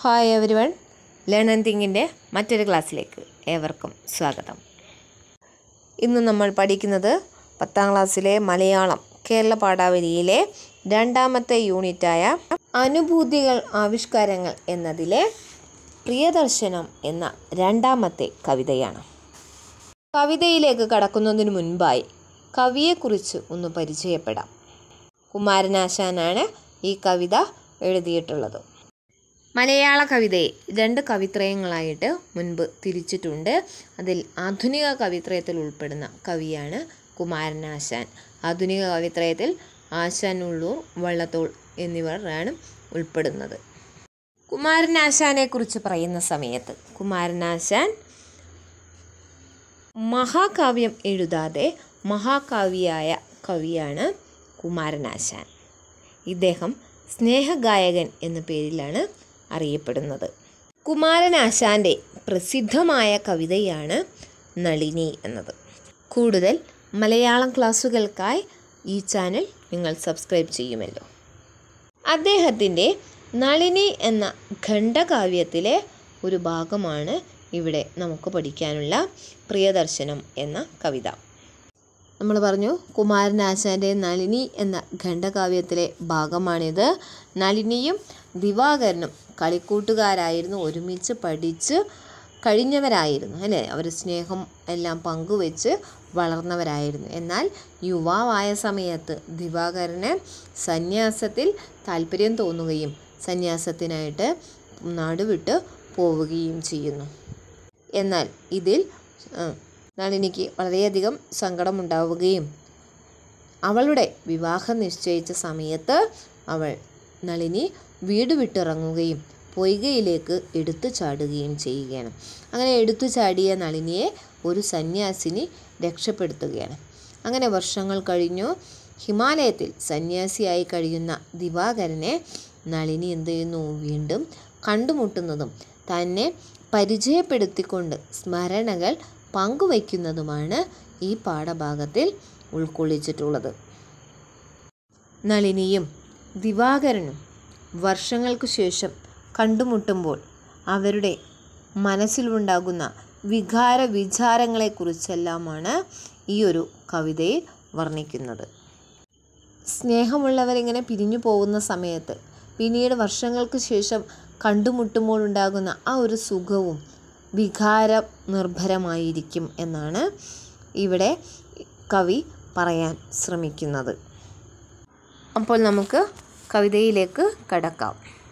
hi everyone learn and തിങ്കിൻ്റെ മറ്റൊരു ക്ലാസ്സിലേക്ക് ഏവർക്കും സ്വാഗതം ഇന്ന് നമ്മൾ പഠിക്കുന്നത് പത്താം ക്ലാസ്സിലെ മലയാളം കേരള പാഠാവലിയിലെ രണ്ടാമത്തെ യൂണിറ്റായ അനുഭൂതികൾ ആവിഷ്കാരങ്ങൾ എന്നതിലെ പ്രിയദർശനം എന്ന രണ്ടാമത്തെ കവിതയാണ് കവിതയിലേക്ക് കടക്കുന്നതിന് മുൻപായി കവിയെക്കുറിച്ച് ഒന്ന് പരിചയപ്പെടാം കുമാരനാശാനാണ് ഈ കവിത എഴുതിയിട്ടുള്ളത് മലയാള കവിതയെ രണ്ട് കവിത്രയങ്ങളായിട്ട് മുൻപ് തിരിച്ചിട്ടുണ്ട് അതിൽ ആധുനിക കവിത്രയത്തിൽ ഉൾപ്പെടുന്ന കവിയാണ് കുമാരനാശാൻ ആധുനിക കവിത്രയത്തിൽ ആശാൻ ഉള്ളൂർ വള്ളത്തോൾ എന്നിവരാണ് ഉൾപ്പെടുന്നത് കുമാരനാശാനെ കുറിച്ച് പറയുന്ന സമയത്ത് കുമാരനാശാൻ മഹാകാവ്യം എഴുതാതെ മഹാകാവിയായ കവിയാണ് കുമാരനാശാൻ ഇദ്ദേഹം സ്നേഹഗായകൻ എന്ന പേരിലാണ് അറിയപ്പെടുന്നത് കുമാരനാശാൻ്റെ പ്രസിദ്ധമായ കവിതയാണ് നളിനി എന്നത് കൂടുതൽ മലയാളം ക്ലാസ്സുകൾക്കായി ഈ ചാനൽ നിങ്ങൾ സബ്സ്ക്രൈബ് ചെയ്യുമല്ലോ അദ്ദേഹത്തിൻ്റെ നളിനി എന്ന ഖണ്ഡകാവ്യത്തിലെ ഒരു ഭാഗമാണ് ഇവിടെ നമുക്ക് പഠിക്കാനുള്ള പ്രിയദർശനം എന്ന കവിത നമ്മൾ പറഞ്ഞു കുമാരനാശാൻ്റെ നളിനി എന്ന ഖണ്ഡകാവ്യത്തിലെ ഭാഗമാണിത് നളിനിയും ദിവാകരനും കളിക്കൂട്ടുകാരായിരുന്നു ഒരുമിച്ച് പഠിച്ച് കഴിഞ്ഞവരായിരുന്നു അല്ലേ അവർ സ്നേഹം എല്ലാം പങ്കുവെച്ച് വളർന്നവരായിരുന്നു എന്നാൽ യുവാവായ സമയത്ത് ദിവാകരന് സന്യാസത്തിൽ താല്പര്യം തോന്നുകയും സന്യാസത്തിനായിട്ട് നാടുവിട്ട് പോവുകയും ചെയ്യുന്നു എന്നാൽ ഇതിൽ നളിനിക്ക് വളരെയധികം സങ്കടമുണ്ടാവുകയും അവളുടെ വിവാഹം നിശ്ചയിച്ച സമയത്ത് അവൾ നളിനി വീട് വിട്ടിറങ്ങുകയും പൊയ്കയിലേക്ക് എടുത്തു ചാടുകയും ചെയ്യുകയാണ് അങ്ങനെ എടുത്തു ചാടിയ നളിനിയെ ഒരു സന്യാസിനി രക്ഷപ്പെടുത്തുകയാണ് അങ്ങനെ വർഷങ്ങൾ കഴിഞ്ഞു ഹിമാലയത്തിൽ സന്യാസിയായി കഴിയുന്ന ദിവാകരനെ നളിനി എന്ത് ചെയ്യുന്നു വീണ്ടും കണ്ടുമുട്ടുന്നതും തന്നെ പരിചയപ്പെടുത്തിക്കൊണ്ട് സ്മരണകൾ പങ്കുവയ്ക്കുന്നതുമാണ് ഈ പാഠഭാഗത്തിൽ ഉൾക്കൊള്ളിച്ചിട്ടുള്ളത് നളിനിയും ദിവാകരനും വർഷങ്ങൾക്ക് ശേഷം കണ്ടുമുട്ടുമ്പോൾ അവരുടെ മനസ്സിലുണ്ടാകുന്ന വികാര വിചാരങ്ങളെക്കുറിച്ചെല്ലാമാണ് ഈ ഒരു കവിതയിൽ വർണ്ണിക്കുന്നത് സ്നേഹമുള്ളവരിങ്ങനെ പിരിഞ്ഞു പോകുന്ന സമയത്ത് പിന്നീട് വർഷങ്ങൾക്ക് ശേഷം കണ്ടുമുട്ടുമ്പോൾ ഉണ്ടാകുന്ന ആ ഒരു സുഖവും വികാര നിർഭരമായിരിക്കും എന്നാണ് ഇവിടെ കവി പറയാൻ ശ്രമിക്കുന്നത് അപ്പോൾ നമുക്ക് കവിതയിലേക്ക് കടക്കാം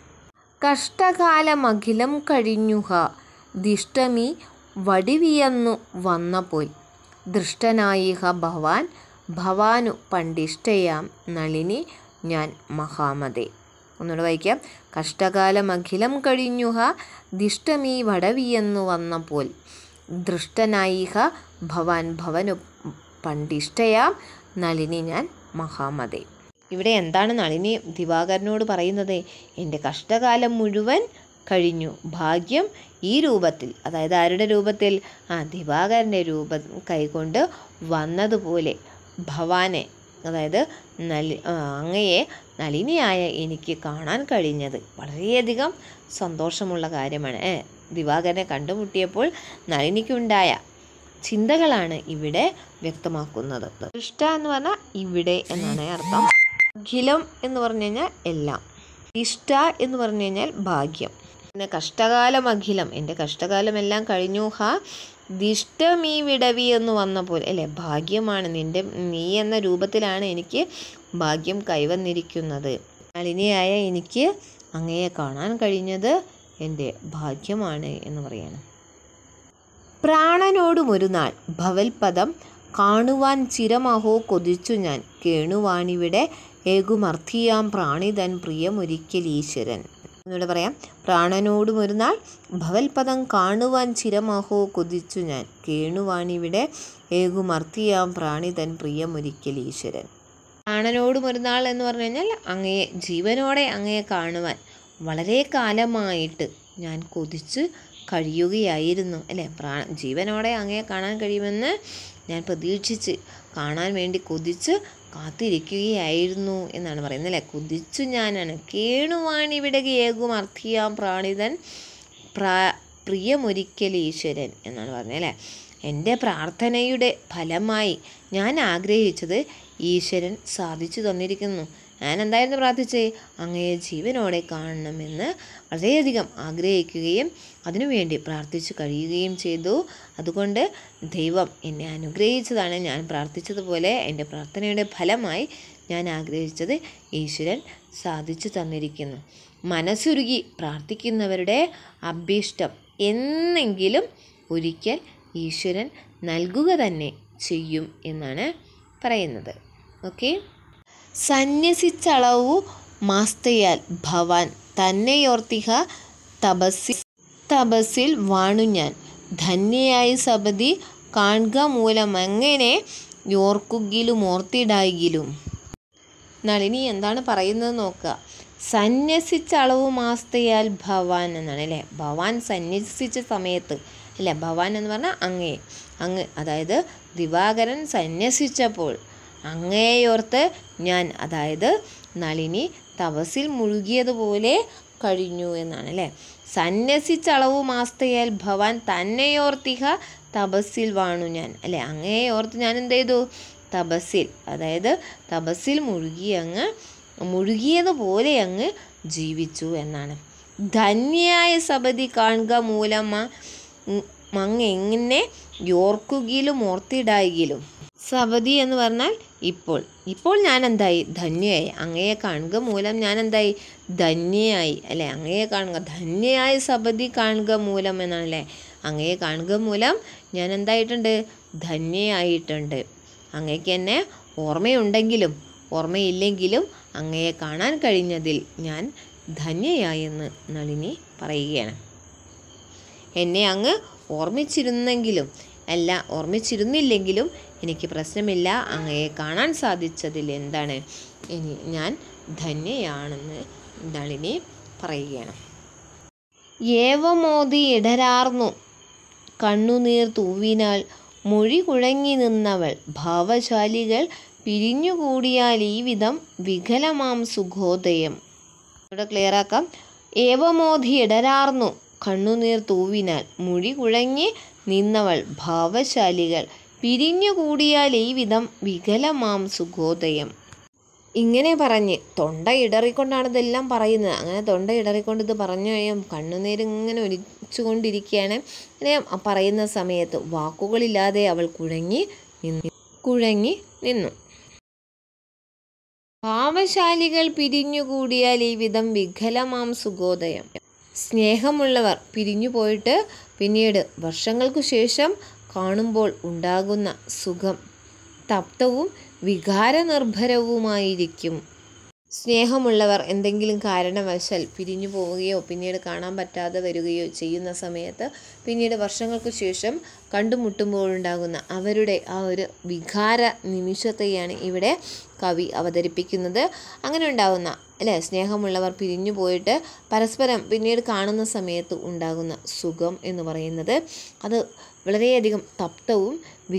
കഷ്ടകാലമഖിലം കഴിഞ്ഞുഹ ദിഷ്ടമി വടിവിയന്നു വന്നപോൽ ദൃഷ്ടനായിഹ ഭവാൻ ഭവാനു പണ്ടിഷ്ടയാം നളിനി ഞാൻ മഹാമതേ ഒന്നുകൂടെ വായിക്കാം കഷ്ടകാലമഖിലം കഴിഞ്ഞുഹ ദിഷ്ടമീ വടവിയെന്നു വന്നപ്പോൾ ദൃഷ്ടനായിഹ ഭവാൻ ഭവനു പണ്ടിഷ്ടയാം നളിനി ഞാൻ മഹാമതേ ഇവിടെ എന്താണ് നളിനി ദിവാകരനോട് പറയുന്നത് എൻ്റെ കഷ്ടകാലം മുഴുവൻ കഴിഞ്ഞു ഭാഗ്യം ഈ രൂപത്തിൽ അതായത് ആരുടെ രൂപത്തിൽ ആ ദിവാകരൻ്റെ രൂപം കൈകൊണ്ട് വന്നതുപോലെ ഭവാനെ അതായത് നളി അങ്ങയെ നളിനിയായ എനിക്ക് കാണാൻ കഴിഞ്ഞത് വളരെയധികം സന്തോഷമുള്ള കാര്യമാണ് ഏ ദിവാകരനെ കണ്ടുമുട്ടിയപ്പോൾ നളിനിക്കുണ്ടായ ചിന്തകളാണ് ഇവിടെ വ്യക്തമാക്കുന്നത് ഇഷ്ട എന്ന് പറഞ്ഞാൽ ഇവിടെ എന്നാണ് അർത്ഥം അഖിലം എന്ന് പറഞ്ഞു കഴിഞ്ഞാൽ എല്ലാം ഇഷ്ട എന്ന് പറഞ്ഞു കഴിഞ്ഞാൽ ഭാഗ്യം പിന്നെ കഷ്ടകാലം അഖിലം എൻ്റെ കഷ്ടകാലം എല്ലാം കഴിഞ്ഞു ഹ ദിഷ്ടമീ വിടവി എന്ന് വന്നപ്പോൾ അല്ലേ ഭാഗ്യമാണ് നിൻ്റെ നീ എന്ന രൂപത്തിലാണ് എനിക്ക് ഭാഗ്യം കൈവന്നിരിക്കുന്നത് നളിനിയായ എനിക്ക് അങ്ങയെ കാണാൻ കഴിഞ്ഞത് എൻ്റെ ഭാഗ്യമാണ് എന്ന് പറയാണ് പ്രാണനോടും ഒരു നാൾ ഭവൽപദം കാണുവാൻ ചിരമഹോ കൊതിച്ചു ഞാൻ കേണുവാണിവിടെ ഏകുമർത്തിയാം പ്രാണിതൻ പ്രിയമൊരിക്കൽ ഈശ്വരൻ എന്നൂടെ പറയാം പ്രാണനോടും ഒരു നാൾ ഭവൽപദം കാണുവാൻ ചിരമഹോ കൊതിച്ചു ഞാൻ കേണുവാണിവിടെ ഏകുമർത്തിയാം പ്രാണിതൻ പ്രിയമൊരിക്കൽ ഈശ്വരൻ പ്രാണനോടും ഒരു നാൾ എന്ന് പറഞ്ഞു കഴിഞ്ഞാൽ അങ്ങയെ ജീവനോടെ അങ്ങയെ കാണുവാൻ വളരെ കാലമായിട്ട് ഞാൻ കൊതിച്ച് കഴിയുകയായിരുന്നു അല്ലേ പ്രാ ജീവനോടെ അങ്ങയെ കാണാൻ കഴിയുമെന്ന് ഞാൻ പ്രതീക്ഷിച്ച് കാണാൻ വേണ്ടി കൊതിച്ച് കാത്തിരിക്കുകയായിരുന്നു എന്നാണ് പറയുന്നത് അല്ലേ കുതിച്ചു ഞാനാണ് കേണുവാണിവിടെ ഏകും അർത്ഥിയാം പ്രാണിതൻ പ്രാ പ്രിയമൊരിക്കൽ ഈശ്വരൻ എന്നാണ് പറഞ്ഞത് അല്ലേ എൻ്റെ പ്രാർത്ഥനയുടെ ഫലമായി ഞാൻ ആഗ്രഹിച്ചത് ഈശ്വരൻ സാധിച്ചു തന്നിരിക്കുന്നു ഞാൻ എന്തായിരുന്നു പ്രാർത്ഥിച്ചേ അങ്ങയെ ജീവനോടെ കാണണമെന്ന് വളരെയധികം ആഗ്രഹിക്കുകയും അതിനുവേണ്ടി പ്രാർത്ഥിച്ചു കഴിയുകയും ചെയ്തു അതുകൊണ്ട് ദൈവം എന്നെ അനുഗ്രഹിച്ചതാണ് ഞാൻ പ്രാർത്ഥിച്ചതുപോലെ എൻ്റെ പ്രാർത്ഥനയുടെ ഫലമായി ഞാൻ ആഗ്രഹിച്ചത് ഈശ്വരൻ സാധിച്ചു തന്നിരിക്കുന്നു മനസ്സുരുകി പ്രാർത്ഥിക്കുന്നവരുടെ അഭീഷ്ടം എന്നെങ്കിലും ഒരിക്കൽ ഈശ്വരൻ നൽകുക തന്നെ ചെയ്യും എന്നാണ് പറയുന്നത് ഓക്കെ സന്യസിച്ചളവു മാസ്തയാൽ ഭവാൻ തന്നെയോർത്തിഹ തപസ്സി തപസ്സിൽ വാണു ഞാൻ ധന്യയായി സപതി കാൺക മൂലമങ്ങനെ യോർക്കുകിലും ഓർത്തിടായിലും നളിനി എന്താണ് പറയുന്നത് നോക്കുക സന്യസിച്ച അളവ് മാസ്തയാൽ ഭവാൻ എന്നാണ് അല്ലേ ഭവാൻ സന്യസിച്ച സമയത്ത് അല്ലേ ഭവാൻ എന്ന് പറഞ്ഞാൽ അങ്ങേ അങ്ങ് അതായത് ദിവാകരൻ സന്യസിച്ചപ്പോൾ അങ്ങേയോർത്ത് ഞാൻ അതായത് നളിനി തപസ്സിൽ മുഴുകിയതുപോലെ കഴിഞ്ഞു എന്നാണ് അല്ലേ സന്യസിച്ചളവു മാസ്തയാൽ ഭവാൻ തന്നെയോർത്തിഹ തപസ്സിൽ വാണു ഞാൻ അല്ലേ അങ്ങേയോർത്ത് ഞാൻ എന്ത് ചെയ്തു തപസ്സിൽ അതായത് തപസ്സിൽ മുഴുകി അങ്ങ് മുഴുകിയതുപോലെ അങ്ങ് ജീവിച്ചു എന്നാണ് ധന്യായ സപതി കാണുക മൂലം മങ് എങ്ങനെ യോർക്കുകിലും ഓർത്തിടായിലും സപതി എന്ന് പറഞ്ഞാൽ ഇപ്പോൾ ഇപ്പോൾ ഞാൻ എന്തായി ധന്യയായി അങ്ങയെ കാണുക മൂലം ഞാൻ എന്തായി ധന്യയായി അല്ലേ അങ്ങയെ കാണുക ധന്യയായ സപതി കാണുക മൂലം എന്നാണ് അല്ലേ അങ്ങയെ കാണുക മൂലം ഞാൻ എന്തായിട്ടുണ്ട് ധന്യയായിട്ടുണ്ട് അങ്ങയ്ക്ക് എന്നെ ഓർമ്മയുണ്ടെങ്കിലും ഓർമ്മയില്ലെങ്കിലും അങ്ങയെ കാണാൻ കഴിഞ്ഞതിൽ ഞാൻ ധന്യയായെന്ന് നളിനി പറയുകയാണ് എന്നെ അങ്ങ് ഓർമ്മിച്ചിരുന്നെങ്കിലും അല്ല ഓർമ്മിച്ചിരുന്നില്ലെങ്കിലും എനിക്ക് പ്രശ്നമില്ല അങ്ങയെ കാണാൻ സാധിച്ചതിൽ എന്താണ് ഇനി ഞാൻ ധന്യയാണെന്ന് നളിനി പറയുകയാണ് ഏവമോതി ഇടരാർന്നു കണ്ണുനീർ തൂവിനാൽ മൊഴി കുഴങ്ങി നിന്നവൾ ഭാവശാലികൾ പിരിഞ്ഞുകൂടിയാൽ ഈ വിധം വികലമാം സുഖോദയം ഇവിടെ ക്ലിയർ ആക്കാം ഏവമോധി ഇടരാർന്നു കണ്ണുനീർ തൂവിനാൽ മുഴി കുഴങ്ങി നിന്നവൾ ഭാവശാലികൾ പിരിഞ്ഞുകൂടിയാൽ ഈ വിധം വികലമാം സുഖോദയം ഇങ്ങനെ പറഞ്ഞ് തൊണ്ട ഇടറിക്കൊണ്ടാണ് ഇതെല്ലാം പറയുന്നത് അങ്ങനെ തൊണ്ട ഇടറിക്കൊണ്ട് ഇത് പറഞ്ഞു കഴിയും കണ്ണുനീര് ഇങ്ങനെ ഒലിച്ചുകൊണ്ടിരിക്കുകയാണ് ഇങ്ങനെ പറയുന്ന സമയത്ത് വാക്കുകളില്ലാതെ അവൾ കുഴങ്ങി നിന്നു കുഴങ്ങി നിന്നു ഭാവശാലികൾ പിരിഞ്ഞുകൂടിയാൽ ഈ വിധം വികലമാം സുഖോദയം സ്നേഹമുള്ളവർ പിരിഞ്ഞു പോയിട്ട് പിന്നീട് വർഷങ്ങൾക്കു ശേഷം കാണുമ്പോൾ ഉണ്ടാകുന്ന സുഖം തപ്തവും വികാരനിർഭരവുമായിരിക്കും സ്നേഹമുള്ളവർ എന്തെങ്കിലും കാരണവശാൽ പിരിഞ്ഞു പോവുകയോ പിന്നീട് കാണാൻ പറ്റാതെ വരികയോ ചെയ്യുന്ന സമയത്ത് പിന്നീട് വർഷങ്ങൾക്ക് ശേഷം കണ്ടുമുട്ടുമ്പോഴുണ്ടാകുന്ന അവരുടെ ആ ഒരു വികാര നിമിഷത്തെയാണ് ഇവിടെ കവി അവതരിപ്പിക്കുന്നത് അങ്ങനെ ഉണ്ടാകുന്ന അല്ലേ സ്നേഹമുള്ളവർ പിരിഞ്ഞു പോയിട്ട് പരസ്പരം പിന്നീട് കാണുന്ന സമയത്ത് ഉണ്ടാകുന്ന സുഖം എന്ന് പറയുന്നത് അത് വളരെയധികം തപ്തവും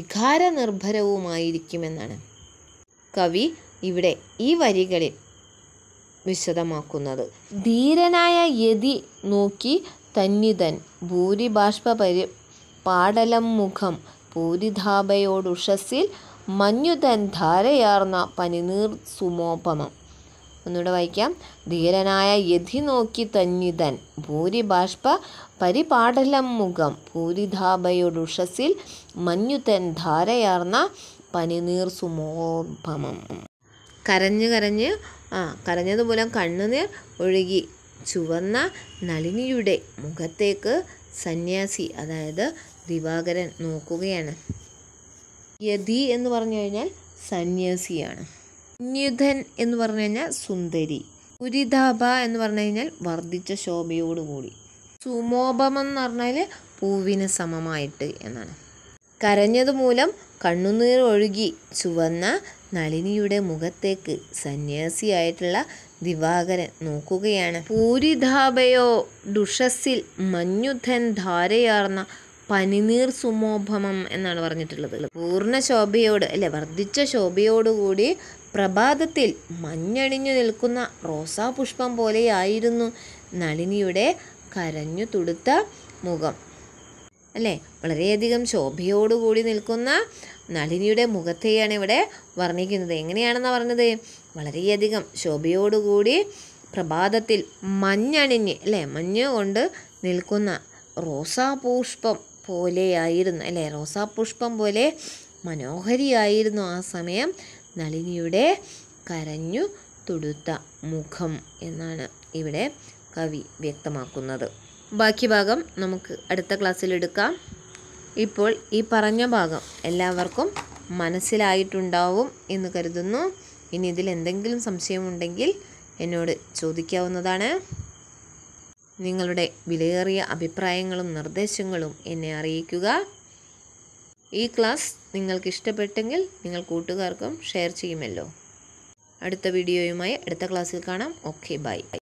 വികാരനിർഭരവുമായിരിക്കുമെന്നാണ് കവി ഇവിടെ ഈ വരികളിൽ വിശദമാക്കുന്നത് ധീരനായ യതി നോക്കി തന്നിതൻ ഭൂരിബാഷ്പ പരി പാടലം മുഖം പൂരിധാപയോടുഷസ്സിൽ മഞ്ഞുതൻ ധാരയാർന്ന പനിനീർ സുമോപമം ഒന്നുകൂടെ വായിക്കാം ധീരനായ യതി നോക്കി തന്നിതൻ ഭൂരിബാഷ്പ പരിപാടലം മുഖം പൂരിധാപയോടുഷസ്സിൽ മഞ്ഞുതൻ ധാരയാർന്ന പനിനീർ സുമോപമം കരഞ്ഞ് കരഞ്ഞ് ആ കരഞ്ഞതുമൂലം കണ്ണുനീർ ഒഴുകി ചുവന്ന നളിനിയുടെ മുഖത്തേക്ക് സന്യാസി അതായത് ദിവാകരൻ നോക്കുകയാണ് യതി എന്ന് പറഞ്ഞു കഴിഞ്ഞാൽ സന്യാസിയാണ് ന്യുധൻ എന്ന് പറഞ്ഞു കഴിഞ്ഞാൽ സുന്ദരി പുരിതാപ എന്ന് പറഞ്ഞു കഴിഞ്ഞാൽ വർദ്ധിച്ച ശോഭയോടുകൂടി സുമോപമം എന്ന് പറഞ്ഞാൽ പൂവിന് സമമായിട്ട് എന്നാണ് കരഞ്ഞതുമൂലം കണ്ണുനീർ ഒഴുകി ചുവന്ന നളിനിയുടെ മുഖത്തേക്ക് സന്യാസിയായിട്ടുള്ള ദിവാകരൻ നോക്കുകയാണ് പൂരിധാപയോ ഡുഷസിൽ മഞ്ഞുധൻ ധാരയാർന്ന പനിനീർ സുമോഭമം എന്നാണ് പറഞ്ഞിട്ടുള്ളത് പൂർണ്ണ ശോഭയോട് അല്ലെ വർദ്ധിച്ച ശോഭയോടുകൂടി പ്രഭാതത്തിൽ മഞ്ഞണിഞ്ഞു നിൽക്കുന്ന റോസാപുഷ്പം പോലെയായിരുന്നു നളിനിയുടെ കരഞ്ഞു തുടുത്ത മുഖം അല്ലേ വളരെയധികം ശോഭയോടുകൂടി നിൽക്കുന്ന നളിനിയുടെ മുഖത്തെയാണ് ഇവിടെ വർണ്ണിക്കുന്നത് എങ്ങനെയാണെന്നാണ് പറഞ്ഞത് വളരെയധികം ശോഭയോടുകൂടി പ്രഭാതത്തിൽ മഞ്ഞണിഞ്ഞ് അല്ലേ മഞ്ഞ് കൊണ്ട് നിൽക്കുന്ന റോസാപുഷ്പം പോലെയായിരുന്നു അല്ലേ റോസാപുഷ്പം പോലെ മനോഹരിയായിരുന്നു ആ സമയം നളിനിയുടെ കരഞ്ഞു തുടുത്ത മുഖം എന്നാണ് ഇവിടെ കവി വ്യക്തമാക്കുന്നത് ബാക്കി ഭാഗം നമുക്ക് അടുത്ത ക്ലാസ്സിൽ എടുക്കാം ഇപ്പോൾ ഈ പറഞ്ഞ ഭാഗം എല്ലാവർക്കും മനസ്സിലായിട്ടുണ്ടാവും എന്ന് കരുതുന്നു ഇനി ഇതിൽ എന്തെങ്കിലും സംശയമുണ്ടെങ്കിൽ എന്നോട് ചോദിക്കാവുന്നതാണ് നിങ്ങളുടെ വിലയേറിയ അഭിപ്രായങ്ങളും നിർദ്ദേശങ്ങളും എന്നെ അറിയിക്കുക ഈ ക്ലാസ് നിങ്ങൾക്ക് ഇഷ്ടപ്പെട്ടെങ്കിൽ നിങ്ങൾ കൂട്ടുകാർക്കും ഷെയർ ചെയ്യുമല്ലോ അടുത്ത വീഡിയോയുമായി അടുത്ത ക്ലാസ്സിൽ കാണാം ഓക്കെ ബൈ